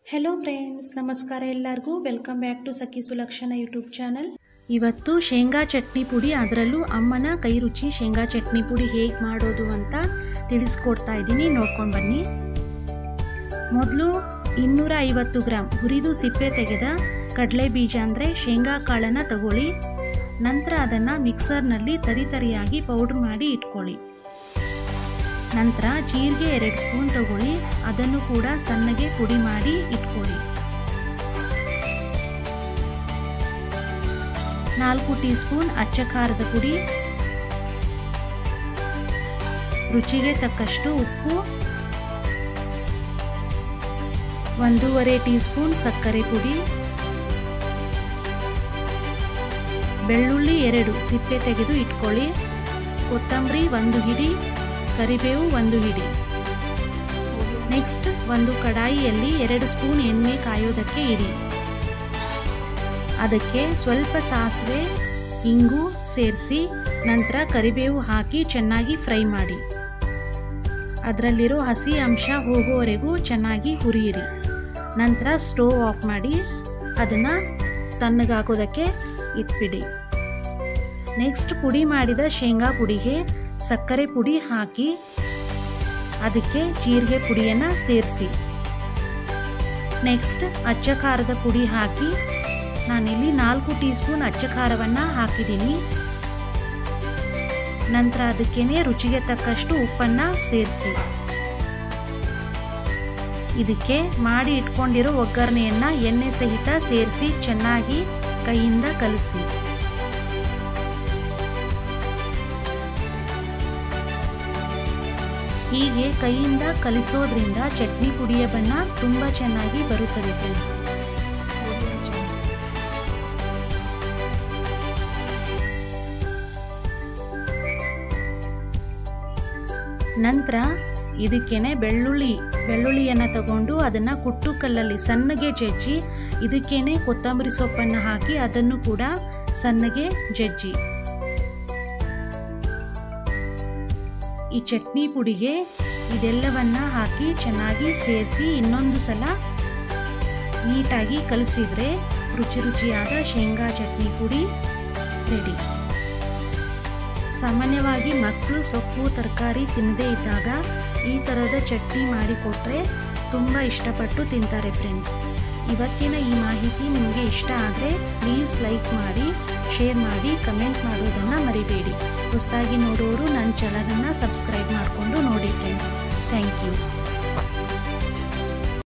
hello friends ನಮಸ್ಕಾರ ಎಲ್ಲರಿಗೂ welcome back to Sakhi Sulakshana YouTube channel ಇವತ್ತು ಶೇಂಗಾ ಚಟ್ನಿ ಪುಡಿ ಅದರಲ್ಲೂ ಅಮ್ಮನ ಕೈ ರುಚಿ ಶೇಂಗಾ ಚಟ್ನಿ ಪುಡಿ ಹೇಗೆ ಮಾಡೋದು ಅಂತ ತಿಳಿಸ್ಕೊಡ್ತಾ ಇದ್ದೀನಿ ನೋಡ್ಕೊಂಡು ಬನ್ನಿ ಮೊದಲು ಇನ್ನೂರ ಐವತ್ತು ಗ್ರಾಮ್ ಹುರಿದು ಸಿಪ್ಪೆ ತೆಗೆದ ಕಡಲೆ ಬೀಜ ಅಂದರೆ ಶೇಂಗಾ ಕಾಳನ್ನು ತಗೊಳ್ಳಿ ನಂತರ ಅದನ್ನು ಮಿಕ್ಸರ್ನಲ್ಲಿ ತರಿತರಿಯಾಗಿ ಪೌಡ್ರ್ ಮಾಡಿ ಇಟ್ಕೊಳ್ಳಿ ನಂತರ ಜೀರಿಗೆ ಎರಡು ಸ್ಪೂನ್ ತಗೊಳ್ಳಿ ಅದನ್ನು ಕೂಡ ಸಣ್ಣಗೆ ಪುಡಿ ಮಾಡಿ ಇಟ್ಕೊಳ್ಳಿ ನಾಲ್ಕು ಟೀ ಸ್ಪೂನ್ ಅಚ್ಚ ಖಾರದ ಪುಡಿ ರುಚಿಗೆ ತಕ್ಕಷ್ಟು ಉಪ್ಪು ಒಂದೂವರೆ ಟೀ ಸ್ಪೂನ್ ಸಕ್ಕರೆ ಪುಡಿ ಬೆಳ್ಳುಳ್ಳಿ ಎರಡು ಸಿಪ್ಪೆ ತೆಗೆದು ಇಟ್ಕೊಳ್ಳಿ ಕೊತ್ತಂಬರಿ ಒಂದು ಹಿಡಿ ಕರಿಬೇವು ಒಂದು ಹಿಡಿ ನೆಕ್ಸ್ಟ್ ಒಂದು ಕಡಾಯಿಯಲ್ಲಿ ಎರಡು ಸ್ಪೂನ್ ಎಣ್ಣೆ ಕಾಯೋದಕ್ಕೆ ಇಡಿ ಅದಕ್ಕೆ ಸ್ವಲ್ಪ ಸಾಸಿವೆ ಇಂಗು ಸೇರಿಸಿ ನಂತರ ಕರಿಬೇವು ಹಾಕಿ ಚೆನ್ನಾಗಿ ಫ್ರೈ ಮಾಡಿ ಅದರಲ್ಲಿರೋ ಹಸಿ ಅಂಶ ಹೋಗುವವರೆಗೂ ಚೆನ್ನಾಗಿ ಹುರಿಯಿರಿ ನಂತರ ಸ್ಟೋವ್ ಆಫ್ ಮಾಡಿ ಅದನ್ನು ತಣ್ಣಗಾಕೋದಕ್ಕೆ ಇಟ್ಬಿಡಿ ನೆಕ್ಸ್ಟ್ ಪುಡಿ ಮಾಡಿದ ಶೇಂಗಾ ಪುಡಿಗೆ ಸಕ್ಕರೆ ಪುಡಿ ಹಾಕಿ ಅದಕ್ಕೆ ಜೀರಿಗೆ ಪುಡಿಯನ್ನು ಸೇರಿಸಿ ನೆಕ್ಸ್ಟ್ ಅಚ್ಚ ಖಾರದ ಪುಡಿ ಹಾಕಿ ನಾನಿಲ್ಲಿ ನಾಲ್ಕು ಟೀ ಸ್ಪೂನ್ ಅಚ್ಚ ಖಾರವನ್ನು ಹಾಕಿದ್ದೀನಿ ನಂತರ ಅದಕ್ಕೇನೆ ರುಚಿಗೆ ತಕ್ಕಷ್ಟು ಉಪ್ಪನ್ನು ಸೇರಿಸಿ ಇದಕ್ಕೆ ಮಾಡಿ ಇಟ್ಕೊಂಡಿರೋ ಒಗ್ಗರಣೆಯನ್ನು ಎಣ್ಣೆ ಸಹಿತ ಸೇರಿಸಿ ಚೆನ್ನಾಗಿ ಕೈಯಿಂದ ಕಲಿಸಿ ಹೀಗೆ ಕೈಯಿಂದ ಕಲಿಸೋದ್ರಿಂದ ಚಟ್ನಿ ಪುಡಿಯ ಬಣ್ಣ ತುಂಬ ಚೆನ್ನಾಗಿ ಬರುತ್ತದೆ ಫ್ರೆಂಡ್ಸ್ ನಂತರ ಇದಕ್ಕೇನೆ ಬೆಳ್ಳುಳ್ಳಿ ಬೆಳ್ಳುಳ್ಳಿಯನ್ನು ತಗೊಂಡು ಅದನ್ನು ಕುಟ್ಟು ಕಲ್ಲಲ್ಲಿ ಸಣ್ಣಗೆ ಜಜ್ಜಿ ಇದಕ್ಕೇನೆ ಕೊತ್ತಂಬರಿ ಸೊಪ್ಪನ್ನು ಹಾಕಿ ಅದನ್ನು ಕೂಡ ಸಣ್ಣಗೆ ಜಜ್ಜಿ ಈ ಚಟ್ನಿ ಪುಡಿಗೆ ಇದೆಲ್ಲವನ್ನ ಹಾಕಿ ಚೆನ್ನಾಗಿ ಸೇರಿಸಿ ಇನ್ನೊಂದು ಸಲ ನೀಟಾಗಿ ಕಲಿಸಿದ್ರೆ ರುಚಿ ರುಚಿಯಾದ ಶೇಂಗಾ ಚಟ್ನಿ ಪುಡಿ ರೆಡಿ ಸಾಮಾನ್ಯವಾಗಿ ಮಕ್ಕಳು ಸೊಪ್ಪು ತರಕಾರಿ ತಿನ್ನದೇ ಇದ್ದಾಗ ಈ ಥರದ ಚಟ್ನಿ ಮಾಡಿಕೊಟ್ರೆ ತುಂಬ ಇಷ್ಟಪಟ್ಟು ತಿಂತಾರೆ ಫ್ರೆಂಡ್ಸ್ ಇವತ್ತಿನ ಈ ಮಾಹಿತಿ ನಿಮಗೆ ಇಷ್ಟ ಆದರೆ ಪ್ಲೀಸ್ ಲೈಕ್ ಮಾಡಿ ಶೇರ್ ಮಾಡಿ ಕಮೆಂಟ್ ಮಾಡೋದನ್ನು ಮರಿಬೇಡಿ ಹೊಸದಾಗಿ ನೋಡೋರು ನನ್ನ ಚಾನಲನ್ನು ಸಬ್ಸ್ಕ್ರೈಬ್ ಮಾಡಿಕೊಂಡು ನೋಡಿ ಫ್ರೆಂಡ್ಸ್ ಥ್ಯಾಂಕ್ ಯು